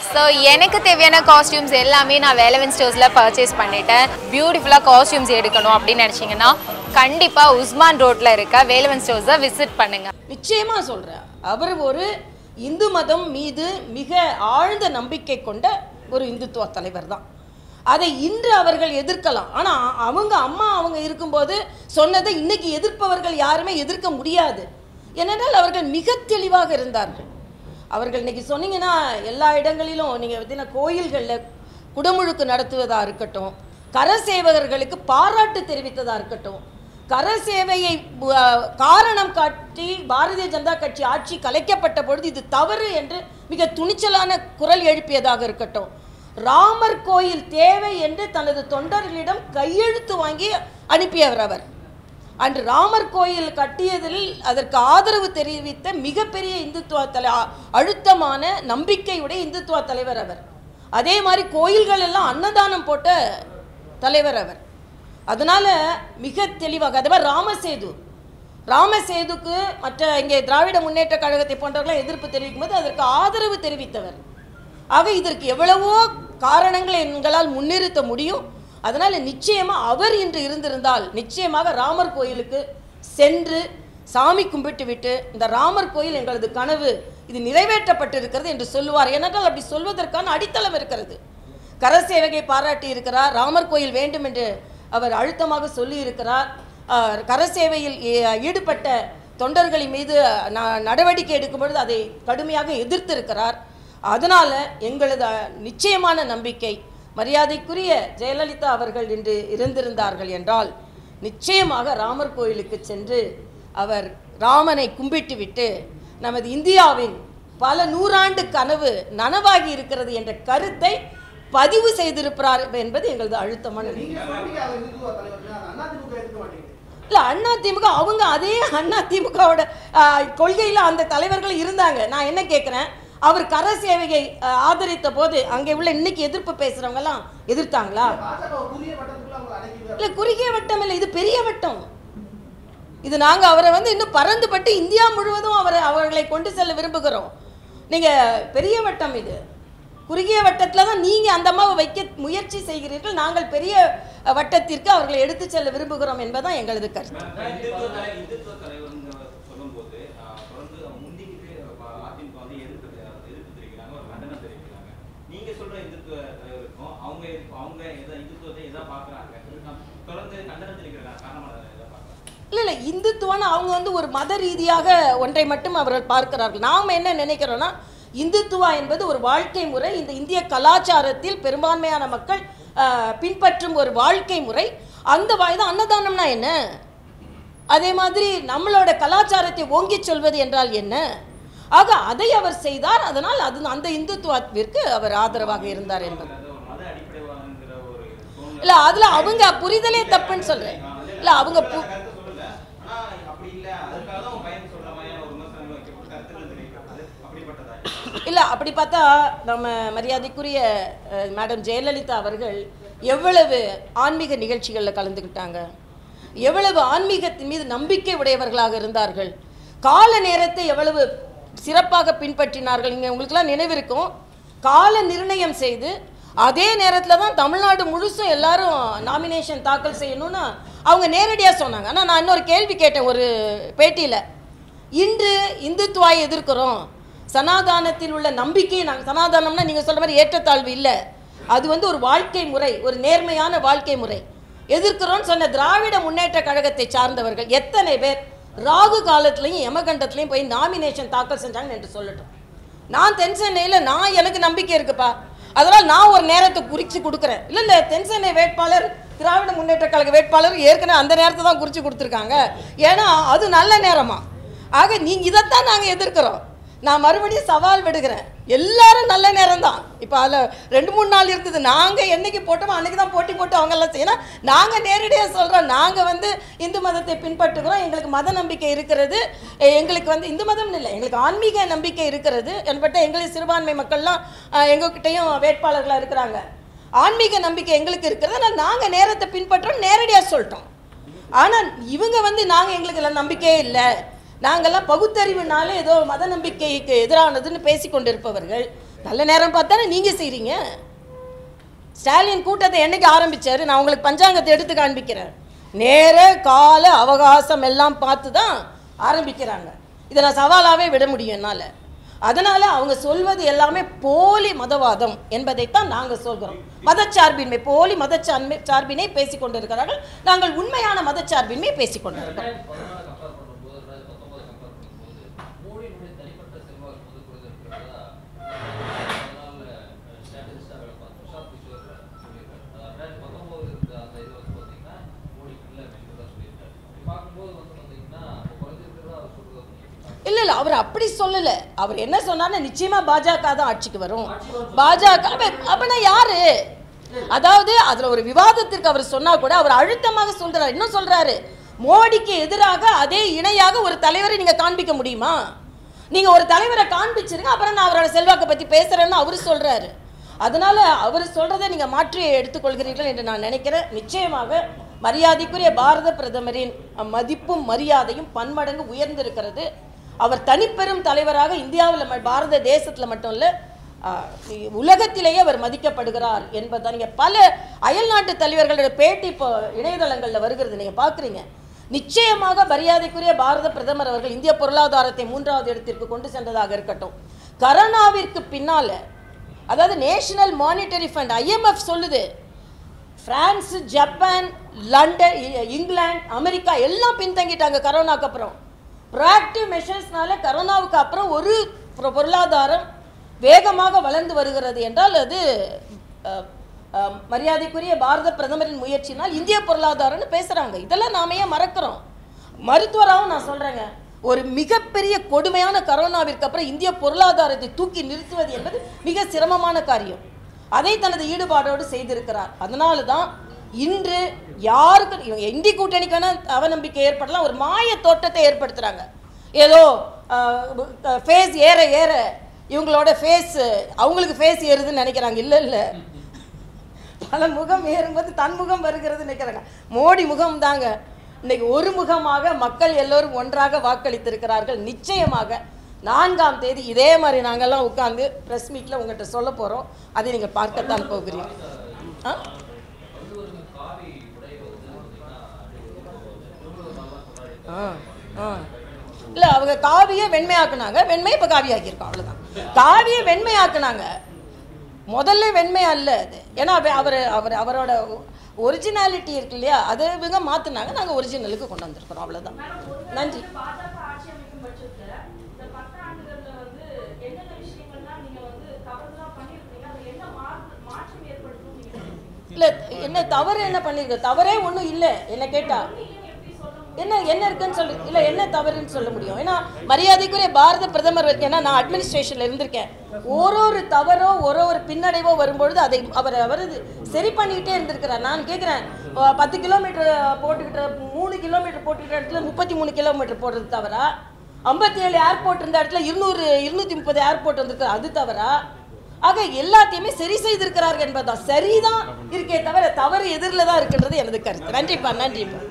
So எனக்கு தேவையான costumes எல்லாமே நான் வேலவன் ஸ்டோர்ஸில் பர்ச்சேஸ் பண்ணிட்டேன் பியூட்டிஃபுல்லாக காஸ்டியூம்ஸ் எடுக்கணும் அப்படின்னு நினச்சிங்கன்னா கண்டிப்பாக உஸ்மான் ரோட்டில் இருக்க வேலவன் ஸ்டோர்ஸை விசிட் பண்ணுங்கள் நிச்சயமா சொல்றேன் அவர் ஒரு இந்து மதம் மீது மிக ஆழ்ந்த நம்பிக்கை கொண்ட ஒரு இந்துத்துவ தலைவர் தான் அதை இன்று அவர்கள் எதிர்க்கலாம் ஆனா அவங்க அம்மா அவங்க இருக்கும்போது சொன்னதை இன்னைக்கு எதிர்ப்பவர்கள் யாருமே எதிர்க்க முடியாது ஏனென்றால் அவர்கள் மிக தெளிவாக இருந்தார்கள் அவர்கள் இன்னைக்கு சொன்னீங்கன்னா எல்லா இடங்களிலும் நீங்க பார்த்தீங்கன்னா கோயில்களில் குடமுழுக்கு நடத்துவதா இருக்கட்டும் கர சேவகர்களுக்கு பாராட்டு தெரிவித்ததா இருக்கட்டும் கர சேவையை அஹ், காரணம் காட்டி பாரதிய ஜனதா கட்சி ஆட்சி கலைக்கப்பட்ட பொழுது இது தவறு என்று மிக துணிச்சலான குரல் எழுப்பியதாக இருக்கட்டும் ராமர் கோயில் தேவை என்று தனது தொண்டர்களிடம் கையெழுத்து வாங்கி அனுப்பியவர் அவர் அன்று ராமர் கோயில் கட்டியதில் அதற்கு ஆதரவு தெரிவித்த மிகப்பெரிய இந்துத்துவ தலை அ- அழுத்தமான நம்பிக்கையுடைய இந்துத்துவ தலைவர் அவர் அதே மாதிரி கோயில்கள் எல்லாம் அன்னதானம் போட்ட தலைவர் அவர் அதனால மிக தெளிவாக அதே மாதிரி ராமசேது ராமசேதுக்கு மற்ற இங்கே திராவிட முன்னேற்ற கழகத்தை போன்றவர்களாம் எதிர்ப்பு தெரிவிக்கும் போது அதற்கு ஆதரவு தெரிவித்தவர் ஆக இதற்கு எவ்வளவோ காரணங்களை எங்களால் முன்னிறுத்த முடியும் அதனால் நிச்சயமாக அவர் இன்று இருந்திருந்தால் நிச்சயமாக ராமர் கோயிலுக்கு சென்று சாமி கும்பிட்டு விட்டு இந்த ராமர் கோயில் எங்களது கனவு இது நிறைவேற்றப்பட்டிருக்கிறது என்று சொல்லுவார் ஏனென்றால் அப்படி சொல்வதற்கான அடித்தளம் இருக்கிறது கரசேவகை பாராட்டி இருக்கிறார் ராமர் கோயில் வேண்டும் என்று அவர் அழுத்தமாக சொல்லி இருக்கிறார் ஆஹ், கரசேவையில் ஈ- ஈடுபட்ட தொண்டர்களின் மீது ந- நடவடிக்கை எடுக்கும் பொழுது அதை கடுமையாக எதிர்த்திருக்கிறார் அதனால எங்களது அஹ், நிச்சயமான நம்பிக்கை மரியாதைக்குரிய ஜெயலலிதா அவர்கள் இன்று இருந்திருந்தார்கள் என்றால் நிச்சயமாக ராமர் கோயிலுக்கு சென்று அவர் ராமனை கும்பிட்டு விட்டு நமது இந்தியாவின் பல நூறாண்டு கனவு நனவாகி இருக்கிறது என்ற கருத்தை பதிவு செய்திருக்கிறார் என்பது எங்களது அழுத்தமான நீங்க சொன்னீங்க அவர் இந்துத்துவ தலைவர் அண்ணா திமுக எடுத்துக்க மாட்டீங்க இல்லை அண்ணா திமுக அவங்க அதே அண்ணா திமுகவோட கொள்கையில் அந்த தலைவர்கள் இருந்தாங்க நான் என்ன கேட்குறேன் அவர் கர சேவையை ஆஹ், ஆதரித்த போது அங்கே உள்ள இன்னைக்கு எதிர்ப்பு பேசுறவங்க எல்லாம் எதிர்த்தாங்களா பாஜக ஒரு புதிய வட்டத்துக்குள்ள அவங்களை அடக்கிடுவார் இல்லை குறுகிய வட்டம் இல்லை இது பெரிய வட்டம் இது நாங்கள் அவரை வந்து இன்னும் பறந்துபட்டு இந்தியா முழுவதும் அவரை அவர்களை கொண்டு செல்ல விரும்புகிறோம் நீங்கள் பெரிய வட்டம் இது குறுகிய வட்டத்தில் தான் நீங்கள் அந்த அம்மாவை வைக்க முயற்சி செய்கிறீர்கள் நாங்கள் பெரிய அஹ், வட்டத்திற்கு அவர்களை எடுத்து செல்ல விரும்புகிறோம் என்பதுதான் எங்களது கருத்து இந்துத்துவ தலை இந்துத்துவ தலைவர்ங்கிற சொல்லும்போது ஆஹ், தொடர்ந்து அவங்க முந்திக்கிட்டு அஹ், அதிமுக வந்து எதிர்ப்பு தெ- எதிர்ப்பு தெரிவிக்கிறாங்க ஒரு கண்டனம் தெரிவிக்கிறாங்க நீங்க சொல்ற இந்துத்துவ தலைவருக்கும் அவங்க அவங்க எதை இந்துத்துவத்தை எதை பாக்குறாங்க தொடர்ந்து கண்டனம் தெரிவிக்கிறாங்க காரணமான எதை பாக்குறாங்க இல்லை இல்லை இந்துத்துவம்னு அவங்க வந்து ஒரு மத ரீதியாக ஒன்றை மட்டும் அவர்கள் பார்க்கிறார்கள் நாம் என்ன நினைக்கிறோன்னா இந்துத்துவா என்பது ஒரு வாழ்க்கை முறை இந்த இந்திய கலாச்சாரத்தில் பெரும்பான்மையான மக்கள் ஆஹ், பின்பற்றும் ஒரு வாழ்க்கை முறை அந்த வாய் தான் அன்னதானம்னா என்ன அதே மாதிரி நம்மளோட கலாச்சாரத்தை ஓங்கிச் சொல்வது என்றால் என்ன ஆக அதை அவர் செய்தார் அதனால் அது அந்த இந்துத்துவத்திற்கு அவர் ஆதரவாக இருந்தார் என்பது அது ஒரு மத அடிப்படைவாதங்கிற ஒரு சூழ்நிலை இல்லை அதில் அவங்க புரிதலே தப்புன்னு சொல்கிறேன் இல்லை அவங்க பு கருத்து சொல்லல ஆனா அப்படி இல்ல அதுக்காக தான் உங்க பையன் சொல்ற மாதிரியான ஒரு விமர்சனங்கள் வைக்கப்பட்டு கருத்துக்கள் தெரிவிக்கிறது அப்படிப்பட்டதா இல்லை அப்படி பார்த்தா நம்ம மரியாதைக்குரிய அஹ், மேடம் ஜெயலலிதா அவர்கள் எவ்வளவு ஆன்மீக நிகழ்ச்சிகளில் கலந்துக்கிட்டாங்க எவ்வளவு ஆன்மீகத்தின் மீது நம்பிக்கை உடையவர்களாக இருந்தார்கள் கால நேரத்தை எவ்வளவு சிறப்பாக பின்பற்றினார்கள் இங்கே உங்களுக்கெல்லாம் நினைவிருக்கும் கால நிர்ணயம் செய்து அதே நேரத்தில் தான் தமிழ்நாடு முழுசும் எல்லாரும் நாமினேஷன் தாக்கல் செய்யணும்னு அவங்க நேரடியாக சொன்னாங்க ஆனால் நான் இன்னொரு கேள்வி கேட்டேன் ஒரு பேட்டியில் இன்று இந்துத்துவாயை எதிர்க்கிறோம் சனாதானத்தில் உள்ள நம்பிக்கையை நாங்கள் சனாதானம்னா நீங்கள் சொல்ற மாதிரி ஏற்றத்தாழ்வு இல்லை அது வந்து ஒரு வாழ்க்கை முறை ஒரு நேர்மையான வாழ்க்கை முறை எதிர்க்கிறோம்னு சொன்ன திராவிட முன்னேற்ற கழகத்தை சார்ந்தவர்கள் எத்தனை பேர் ராகு காலத்துலையும் யமகண்டத்துலையும் போய் நாமினேஷன் தாக்கல் செஞ்சாங்கன்னு என்று சொல்லட்டும் நான் தென் சென்னையில் நான் எனக்கு நம்பிக்கை இருக்குப்பா அதனால் நான் ஒரு நேரத்தை குறித்து கொடுக்குறேன் இல்லை இல்லை தென் சென்னை வேட்பாளர் திராவிட முன்னேற்ற கழக வேட்பாளர் ஏற்கனவே அந்த நேரத்தை தான் குறித்து கொடுத்துருக்காங்க ஏன்னா அது நல்ல நேரமா ஆக நீங்கள் இதைத்தான் நாங்கள் எதிர்க்கிறோம் நான் மறுபடியும் சவால் விடுகிறேன் எல்லாரும் நல்ல நேரம் தான் இப்போ அதில் ரெண்டு மூணு நாள் இருந்தது நாங்கள் என்னைக்கு போட்டோமோ அன்னைக்கு தான் போட்டி போட்டு அவங்கெல்லாம் செய்யணும் நாங்கள் நேரடியாக சொல்கிறோம் நாங்கள் வந்து இந்து மதத்தை பின்பற்றுகிறோம் எங்களுக்கு மத நம்பிக்கை இருக்கிறது எ- எங்களுக்கு வந்து இந்து மதம் இல்லை எங்களுக்கு ஆன்மீக நம்பிக்கை இருக்கிறது என்பட்ட எங்களுக்கு சிறுபான்மை மக்கள்லாம் அஹ், எங்ககிட்டயும் வேட்பாளர்களாக இருக்கிறாங்க ஆன்மீக நம்பிக்கை எங்களுக்கு இருக்கிறது ஆனால் நாங்கள் நேரத்தை பின்பற்றோம் நேரடியாக சொல்லிட்டோம் ஆனால் இவங்க வந்து நாங்கள் எங்களுக்கு எல்லாம் நம்பிக்கையே இல்லை நாங்கள்லாம் பகுத்தறிவுனால ஏதோ மத நம்பிக்கைக்கு எதிரானதுன்னு பேசி கொண்டிருப்பவர்கள் நல்ல நேரம் பார்த்தானே நீங்கள் செய்கிறீங்க ஸ்டாலின் கூட்டத்தை என்னைக்கு ஆரம்பிச்சாரு நான் உங்களுக்கு பஞ்சாங்கத்தை எடுத்து காண்பிக்கிறேன் நேர கால அவகாசம் எல்லாம் பார்த்து தான் ஆரம்பிக்கிறாங்க இதை நான் சவாலாகவே விட முடியும் என்னால் அதனால் அவங்க சொல்வது எல்லாமே போலி மதவாதம் என்பதைத்தான் நாங்கள் சொல்கிறோம் மதச்சார்பின்மை போலி மதச்சார்பை சார்பினை பேசிக் கொண்டிருக்கிறார்கள் நாங்கள் உண்மையான மதச்சார்பின்மை பேசிக் கொண்டிருக்கிறோம் ரெண்டாயிரத்தி பதினாலு கம்பேர் பண்ணும்போது ரெண்டாயிரத்தி பத்தொன்பது கம்பேர் பண்ணும்போது மோடியினுடைய தனிப்பட்ட செல்வாக்கு வந்து குறைந்து இருக்கிறதா பதினாலு ஸ்ட்ராட்டஜிஸ்டாக வேலை பார்த்த பிரசாந்த் கிஷோர் சொல்லியிருக்காரு அதாவது ரெண்டாயிரத்தி பத்தொன்பது இருந்த அந்த இது வந்து பார்த்தீங்கன்னா மோடிக்கு இல்லை அப்படின்றதா சொல்லியிருக்காரு அப்படி பார்க்கும்போது வந்து பார்த்தீங்கன்னா குறைஞ்சிருக்கிறதா அவர் சொல்றது வந்து இல்லை இல்லை அவர் அப்படி சொல்லலை அவர் என்ன சொன்னார்னா நிச்சயமா பாஜக தான் ஆட்சிக்கு வரும் பாஜக அப்படின்னா யாரு அதாவது அதுல ஒரு விவாதத்திற்கு அவர் சொன்னா கூட அவர் அழுத்தமாக சொல்றாரு இன்னும் சொல்றாரு மோடிக்கு எதிராக அதே இணையாக ஒரு தலைவரை நீங்க காண்பிக்க முடியுமா நீங்க ஒரு தலைவரை காண்பிச்சிருங்க அப்புறம் நான் அவரோட செல்வாக்கை பத்தி பேசுறேன்னு அவர் சொல்றாரு அதனால அவர் சொல்றதை நீங்க மாற்றி எடுத்துக்கொள்கிறீர்கள் என்று நான் நினைக்கிறேன் நிச்சயமாக மரியாதைக்குரிய பாரத பிரதமரின் மதிப்பும் மரியாதையும் பன்மடங்கு உயர்ந்திருக்கிறது அவர் தனிப்பெரும் தலைவராக இந்தியாவில் ம- பாரத தேசத்தில் மட்டும் இல்லை உலகத்திலேயே அவர் மதிக்கப்படுகிறார் என்பதை நீங்கள் பல அயல்நாட்டு தலைவர்களோட பேட்டி இப்போ இணையதளங்களில் வருகிறது நீங்கள் பார்க்குறீங்க நிச்சயமாக மரியாதைக்குரிய பாரத பிரதமர் அவர்கள் இந்திய பொருளாதாரத்தை மூன்றாவது இடத்திற்கு கொண்டு சென்றதாக இருக்கட்டும் கரோனாவிற்கு பின்னால அதாவது நேஷனல் மானிட்டரி ஃபண்ட் ஐஎம்எஃப் சொல்லுது பிரான்ஸ் ஜப்பான் லண்டன் இ- இங்கிலாந்து அமெரிக்கா எல்லாம் பின்தங்கிட்டாங்க கரோனாக்கு அப்புறம் ப்ராக்டிவ் மெஷர்ஸ்னால கரோனாவுக்கு அப்புறம் ஒரு பொ- பொருளாதாரம் வேகமாக வளர்ந்து வருகிறது என்றால் அது அஹ், அஹ், மரியாதைக்குரிய பாரத பிரதமரின் முயற்சினால் இந்திய பொருளாதாரம்னு பேசுகிறாங்க இதெல்லாம் நாம ஏன் மறக்கிறோம் மருத்துவராகவும் நான் சொல்கிறேங்க ஒரு மிகப்பெரிய கொடுமையான கரோனாவிற்கு அப்புறம் இந்திய பொருளாதாரத்தை தூக்கி நிறுத்துவது என்பது மிக சிரமமான காரியம் அதை தனது ஈடுபாடோடு செய்திருக்கிறார் அதனால தான் இன்று யாருக்கு இவங்க இந்தி கூட்டணிக்கான அவநம்பிக்கை ஏற்படலாம் ஒரு மாய தோட்டத்தை ஏற்படுத்துறாங்க ஏதோ ஃபேஸ் ஏற ஏற இவங்களோட ஃபேஸ் அவங்களுக்கு ஃபேஸ் ஏறுதுன்னு நினைக்கிறாங்க இல்லை இல்லை பல முகம் ஏறும்போது தன் முகம் வருகிறதுன்னு நினைக்கிறாங்க மோடி முகம் தாங்க இன்னைக்கு ஒரு முகமாக மக்கள் எல்லோரும் ஒன்றாக வாக்களித்திருக்கிறார்கள் நிச்சயமாக நான்காம் தேதி இதே மாதிரி நாங்கெல்லாம் உட்கார்ந்து ப்ரெஸ் மீட்டில் உங்கள்கிட்ட சொல்ல போகிறோம் அதை நீங்கள் பார்க்கத்தான் போகிறீர்கள் ஆ ஆ ஆ இல்லை அவங்க காவியை வெண்மையாக்குனாங்க வெண்மை இப்போ காவியாக்கியிருக்கோம் அவ்வளோதான் காவியை வெண்மையாக்குனாங்க முதல்ல வெண்மை அல்ல அது ஏன்னா அவ- அவர் அவர் அவரோட ஒரிஜினாலிட்டி இருக்கு இல்லையா அதை இவங்க மாற்றினாங்க நாங்கள் ஒரிஜினலுக்கு கொண்டு வந்திருக்கிறோம் அவ்வளோதான் நன்றி பாஜக ஆட்சி அமைக்கும் பட்சத்துல இந்த பத்து ஆண்டுகள்ல வந்து என்னென்ன விஷயங்கள்லாம் நீங்க வந்து தவறுதலா பண்ணிருக்கீங்க அதுல என்ன மாற்று- மாற்றம் ஏற்படுத்தும் நீங்க நினைக்கிறீங்க? இல்லை என்ன தவறு என்ன பண்ணியிருக்க தவறே ஒன்றும் இல்லை என்ன கேட்டா எப்படி சொல்ல என்ன என்ன இருக்குன்னு சொல்லு இல்லை என்ன தவறுன்னு சொல்ல முடியும் ஏன்னா மரியாதைக்குரிய பாரத பிரதமர் வரைக்கும் ஏன்னா நான் அட்மினிஸ்ட்ரேஷனில் இருந்திருக்கேன் ஒரு ஒரு தவறோ ஒரு ஒரு பின்னடைவோ வரும்பொழுது அதை அவர் அவர் இது சரி பண்ணிக்கிட்டே இருந்திருக்கிறார் நான் கேட்குறேன் பத்து கிலோமீட்டர் போட்டுக்கிட்ட மூணு கிலோமீட்டர் போட்டுக்கிட்ட இடத்துல முப்பத்தி மூணு கிலோமீட்டர் போடுறது தவறா ஐம்பத்தி ஏழு ஏர்போர்ட் இருந்த இடத்துல இருநூறு இருநூத்தி முப்பது ஏர்போர்ட் வந்திருக்கு அது தவறா ஆக எல்லாத்தையுமே சரி செய்திருக்கிறார்கள் என்பதுதான் சரிதான் இருக்கே தவிர தவறு எதிரில் தான் இருக்கின்றது எனது கருத்து நன்றிப்பா நன்றிப்பா